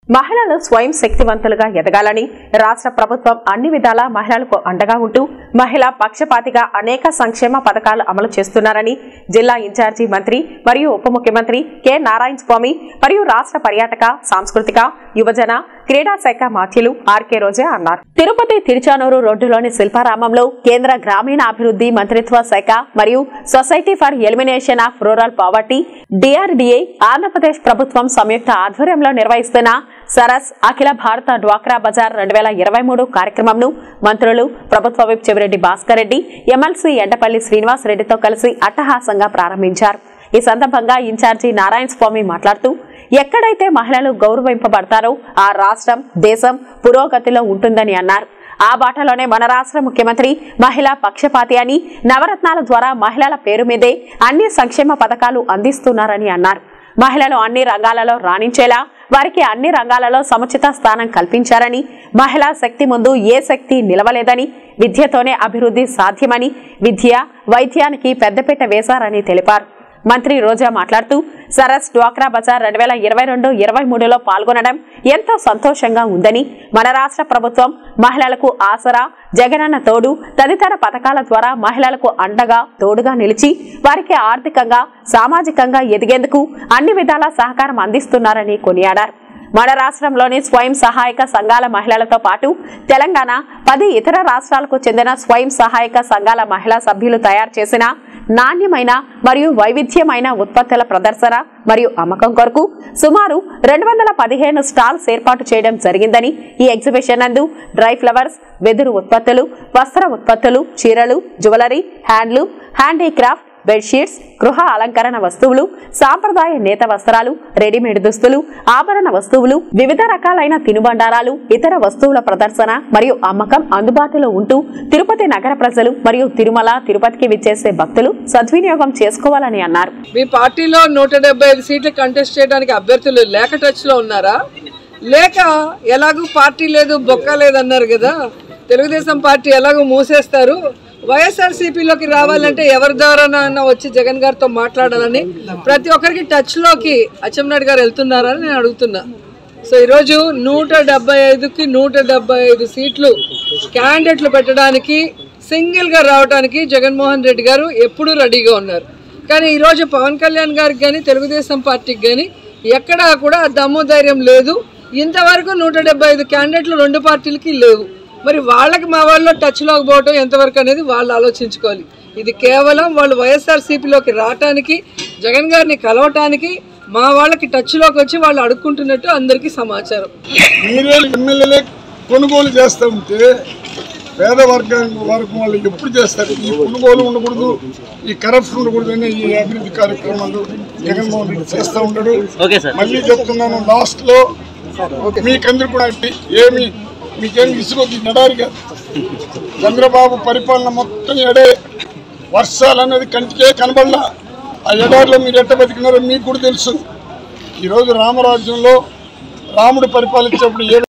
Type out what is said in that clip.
మహిళలు స్వయం శక్తివంతులుగా ఎదగాలని రాష్ట్ర ప్రభుత్వం అన్ని విధాలా మహిళలకు అండగా ఉంటూ మహిళా పక్షపాతిగా అనేక సంక్షేమ పథకాలు అమలు చేస్తున్నారని జిల్లా ఇన్ఛార్జి మంత్రి మరియు ఉప ముఖ్యమంత్రి కె నారాయణ స్వామి మరియు రాష్ట్ర పర్యాటక సాంస్కృతిక యువజన క్రీడా శాఖ మాధ్యులు ఆర్కే రోజే అన్నారు తిరుపతి తిరుచానూరు రోడ్డులోని శిల్పారామంలో కేంద్ర గ్రామీణ అభివృద్ధి మంత్రిత్వ శాఖ మరియు society for elimination of rural poverty DRDA Andhra Pradesh ప్రభుత్వం సంయుక్త ఆధ్వర్యంలో నిర్వహిస్తున్న సరస్ అఖిల భారత డ్వాక్రా బజార్ రెండు వేల ఇరవై మూడు కార్యక్రమంను మంత్రులు ప్రభుత్వ విప్ చెవిరెడ్డి భాస్కర్ రెడ్డి ఎమ్మెల్సీ ఎండపల్లి శ్రీనివాస్ రెడ్డితో కలిసి అట్టహాసంగా ప్రారంభించారు ఈ సందర్భంగా ఇన్ఛార్జి నారాయణ స్వామి మాట్లాడుతూ ఎక్కడైతే మహిళలు గౌరవింపబడతారో ఆ రాష్ట్రం దేశం పురోగతిలో ఉంటుందని అన్నారు ఆ బాటలోనే మన రాష్ట్ర ముఖ్యమంత్రి మహిళా పక్షపాతి అని నవరత్నాల ద్వారా మహిళల పేరు మీదే అన్ని సంక్షేమ పథకాలు అందిస్తున్నారని అన్నారు మహిళలు అన్ని రంగాలలో రాణించేలా వారికి అన్ని రంగాలలో సముచిత స్థానం కల్పించారని మహిళా శక్తి ముందు ఏ శక్తి నిలవలేదని విద్యతోనే అభివృద్ధి సాధ్యమని విద్య వైద్యానికి పెద్దపీట వేశారని తెలిపారు మంత్రి రోజా మాట్లాడుతూ సరస్ డ్వాక్రా బజార్ రెండు వేల ఇరవై రెండు ఇరవై మూడులో పాల్గొనడం ఎంతో సంతోషంగా ఉందని మన రాష్ట్ర ప్రభుత్వం మహిళలకు ఆసరా జగనన్న తోడు తదితర పథకాల ద్వారా మహిళలకు అండగా తోడుగా నిలిచి వారికి ఆర్థికంగా సామాజికంగా ఎదిగేందుకు అన్ని విధాల సహకారం అందిస్తున్నారని కొనియాడారు మన రాష్ట్రంలోని స్వయం సహాయక సంఘాల మహిళలతో పాటు తెలంగాణ పది ఇతర రాష్ట్రాలకు చెందిన స్వయం సహాయక సంఘాల మహిళా సభ్యులు తయారు చేసిన నాణ్యమైన మరియు వైవిధ్యమైన ఉత్పత్తుల ప్రదర్శన మరియు అమ్మకం కొరకు సుమారు రెండు వందల పదిహేను స్టాల్స్ ఏర్పాటు చేయడం జరిగిందని ఈ ఎగ్జిబిషన్ నందు డ్రై ఫ్లవర్స్ వెదురు ఉత్పత్తులు వస్త్ర ఉత్పత్తులు చీరలు జ్యువెలరీ హ్యాండ్లూమ్ హ్యాండీక్రాఫ్ట్ బెడ్షీట్స్ గృహ అలంకరణ వస్తువులు సాంప్రదాయ నేత వస్త్రాలు రెడీమేడ్ దుస్తులు ఆభరణ వస్తువులు వివిధ రకాలైన తినుబండారాలు ఇతర వస్తువుల ప్రదర్శన మరియు అమ్మకం అందుబాటులో ఉంటూ తిరుపతి నగర ప్రజలు మరియు తిరుమల తిరుపతికి విచ్చేసే భక్తులు సద్వినియోగం చేసుకోవాలని అన్నారు మీ పార్టీలో నూట డెబ్బై ఐదు సీట్లు కంటెస్ట్ చేయడానికి అభ్యర్థులు లేక టచ్ లో ఉన్నారా లేక ఎలాగూ పార్టీ లేదు బొక్క లేదు అన్నారు కదా తెలుగుదేశం పార్టీ ఎలాగో మూసేస్తారు వైఎస్ఆర్సీపీలోకి రావాలంటే ఎవరి ద్వారానైనా వచ్చి జగన్ గారితో మాట్లాడాలని ప్రతి ఒక్కరికి టచ్ లోకి అచ్చెన్నాయుడు గారు వెళ్తున్నారని నేను అడుగుతున్నా సో ఈరోజు నూట డెబ్బై ఐదుకి నూట డెబ్బై ఐదు సీట్లు క్యాండిడేట్లు పెట్టడానికి సింగిల్ గా రావడానికి జగన్మోహన్ రెడ్డి గారు ఎప్పుడూ రెడీగా ఉన్నారు కానీ ఈరోజు పవన్ కళ్యాణ్ గారికి కానీ తెలుగుదేశం పార్టీకి కానీ ఎక్కడా కూడా ఆ దమ్ము ధైర్యం లేదు ఇంతవరకు నూట డెబ్బై ఐదు క్యాండిడేట్లు రెండు పార్టీలకి లేవు మరి వాళ్ళకి మా వాళ్ళు టచ్లోకి పోవటం ఎంతవరకు అనేది వాళ్ళు ఆలోచించుకోవాలి ఇది కేవలం వాళ్ళు వైఎస్ఆర్సీపీలోకి రావటానికి జగన్ గారిని కలవటానికి మా వాళ్ళకి టచ్లోకి వచ్చి వాళ్ళు అడుక్కుంటున్నట్టు అందరికీ సమాచారం మీరే ఎమ్మెల్యేలే కొనుగోలు చేస్తూ ఉంటే పేద వర్గం వర్గం వాళ్ళు ఎప్పుడు చేస్తారు ఈ కొనుగోలు ఉండకూడదు ఈ కరప్షన్ ఉండకూడదు అని ఈ అభివృద్ధి కార్యక్రమాలు జగన్మోహన్ రెడ్డి చేస్తూ ఉంటాడు మళ్ళీ చెప్తున్నాను లాస్ట్ లో మీకందరూ కూడా ఏమి మీకేం ఇసుకొద్ది ఎడారిగా చంద్రబాబు పరిపాలన మొత్తం ఎడే వర్షాలు అనేది కంటికే కనబడలా ఆ ఎడారిలో మీరు ఎట్ట బతికినారో మీకు కూడా తెలుసు ఈరోజు రామరాజ్యంలో రాముడు పరిపాలించేప్పుడు ఏ